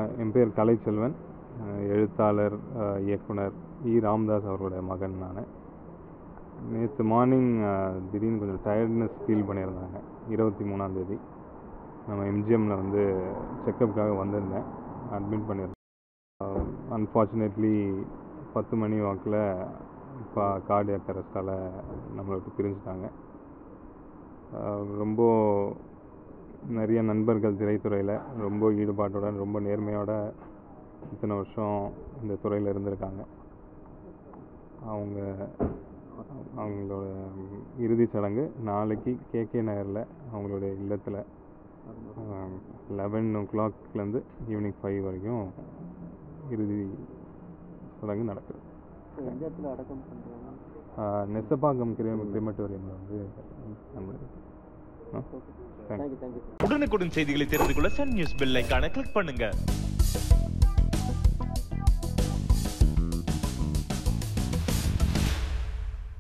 என் பேர் கலைச்செல்வன் அஹ் எழுத்தாளர் அஹ் இயக்குனர் இ ராம்தாஸ் அவர்களுடைய மகன் நான் நேற்று மார்னிங் திடீர்னு கொஞ்சம் டயர்ட்னஸ் ஃபீல் பண்ணியிருந்தாங்க இருபத்தி மூணாந்தேதி நம்ம எம்ஜிஎம்மில் வந்து செக்கப்புக்காக வந்திருந்தேன் அட்மிட் பண்ணியிருந்தேன் அன்ஃபார்ச்சுனேட்லி பத்து மணி வாக்கில் இப்போ கார்டியாக் அரெஸ்டால் நம்மளை விட்டு பிரிஞ்சுட்டாங்க அஹ் ரொம்ப நிறைய நண்பர்கள் திரைத்துறையில் ரொம்ப ஈடுபாட்டோட ரொம்ப நேர்மையோட இத்தனை வருஷம் இந்த துறையில் இருந்திருக்காங்க அவங்க அவங்களோட இறுதிச் சடங்கு நாளைக்கு கேகே நகரில் அவங்களுடைய இல்லத்தில் லெவன் ஓ கிளாக்லேருந்து ஈவினிங் ஃபைவ் வரைக்கும் இறுதி சடங்கு நடக்குது எந்த இடத்துல அடக்கம் பண்ணுறாங்க ஆஹ் நெசப்பாக்கம் கிரிம கிரிமட்டோரியமில் வந்து தேங்க்யூ தேங்க்யூ தேங்க்யூ உடனுக்குடன் செய்திகளை தெரிந்து கொள்ள சன் நியூஸ் பெல் ஐகானை கிளிக் பண்ணுங்க